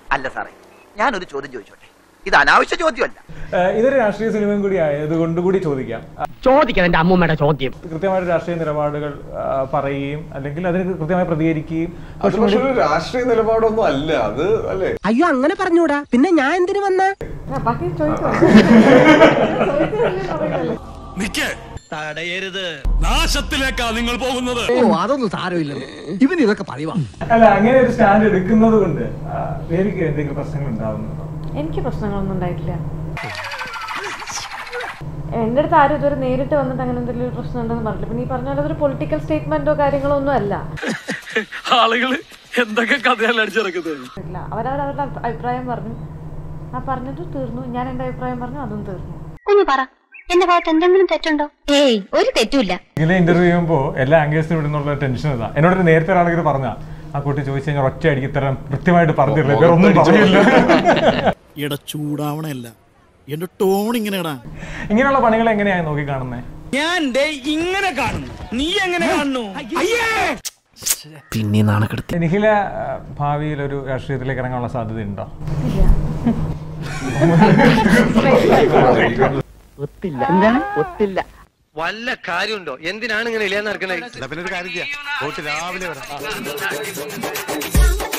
അല്ല സാറേ ഞാനൊരു ചോദ്യം ചോദിച്ചോട്ടെ ഇത് അനാവശ്യ ചോദ്യമല്ല ഏഹ് ഇതൊരു രാഷ്ട്രീയ സിനിമയും കൂടി ആയതുകൊണ്ട് കൂടി ചോദിക്കാം ആ, ചോദിക്കണം എന്റെ അമ്മൂമ്മയുടെ ചോദ്യം കൃത്യമായിട്ട് രാഷ്ട്രീയ നിലപാടുകൾ ആ, പറയുകയും അല്ലെങ്കിൽ അതിന് കൃത്യമായി പ്രതികരിക്കുകയും അത് പക്ഷെ ഒരു രാഷ്ട്രീയ നിലപാടൊന്നും അല്ല അത് അല്ലേ അയ്യോ അങ്ങനെ പറഞ്ഞൂടാ പിന്നെ ഞാൻ എന്തിനു വന്ന ബാക്കി ചോദിച്ചോ നിക്ക് തടയരുത് നാശത്തിലേക്കാ നിങ്ങൾ പോകുന്നത് ഓ അതൊന്നും സാരമില്ല ഇവൻ ഇതൊക്കെ പറയുവാ അല്ല അങ്ങനെ ഒരു സ്റ്റാൻഡ് എടുക്കുന്നത് കൊണ്ട് ആ, എനിക്ക് എന്തെങ്കിലും പ്രശ്നങ്ങൾ ഉണ്ടാവുന്നുണ്ടോ എനിക്ക് പ്രശ്നങ്ങളൊന്നും ഉണ്ടായിട്ടില്ല എൻ്റെ അടുത്ത് ആരും ഇതുവരെ നേരിട്ട് വന്നിട്ട് അങ്ങനെ എന്തെങ്കിലും ഒരു പ്രശ്നം ഉണ്ടെന്ന് പറഞ്ഞില്ല പിന്നെ ഈ പറഞ്ഞ പോലെ അതൊരു പൊളിറ്റിക്കൽ സ്റ്റേറ്റ്മെന്റോ കാര്യങ്ങളോ ഒന്നും അല്ല ആളുകള് എന്തൊക്കെ കഥയല്ല അടിച്ചിറക്കുന്നത് ഇല്ല അവരവരവരുടെ അഭി- അഭിപ്രായം പറഞ്ഞു ആ പറഞ്ഞിട്ട് തീർന്നു ഞാൻ എൻ്റെ അഭിപ്രായം പറഞ്ഞു അതും തീർന്നു കുഞ്ഞു പറ എന്റെ ഭാഗത്ത് എന്തെങ്കിലും തെറ്റുണ്ടോ ഏയ് ഒരു തെറ്റുമില്ല ഇങ്ങനെ ഇന്റർവ്യൂ ചെയ്യുമ്പോൾ എല്ലാ ആംഗേഴ്സിനും ഇവിടുന്നുള്ള ടെൻഷൻ ഇതാ എന്നോട് നേരത്തെ ഒരാളിങ്ങനെ പറഞ്ഞ ആ കുട്ടി ചോദിച്ചു കഴിഞ്ഞാൽ ഒറ്റ അടിക്ക് തരാൻ കൃത്യമായിട്ട് പറഞ്ഞില്ല വേറെ ഒന്നും പറയില്ല എടാ ചൂടാവണല്ല എന്റെ ടോൺ ഇങ്ങനെയാടാ ഇങ്ങനെയുള്ള പണികൾ എങ്ങനെയാണ് നോക്കി കാണുന്നത് ഞാൻ ദേ ഇങ്ങനെ കാണുന്നു നീ എങ്ങനെ കാണുന്നു പിന്നെ നാണക്കെടുത്തി നിഖില ആ, ഭാവിയിൽ ഒരു രാഷ്ട്രീയത്തിലേക്ക് ഇറങ്ങാനുള്ള സാധ്യത ഉണ്ടോ ഒത്തില്ല എന്താണ് ഒത്തില്ല വല്ല കാര്യമുണ്ടോ എന്തിനാണ് ഇങ്ങനെ ഇല്ലാന്ന് നടക്കണേ പിന്നെ ഒരു കാര്യം ചെയ്യാം രാവിലെ വരാം സാമ്പത്തിക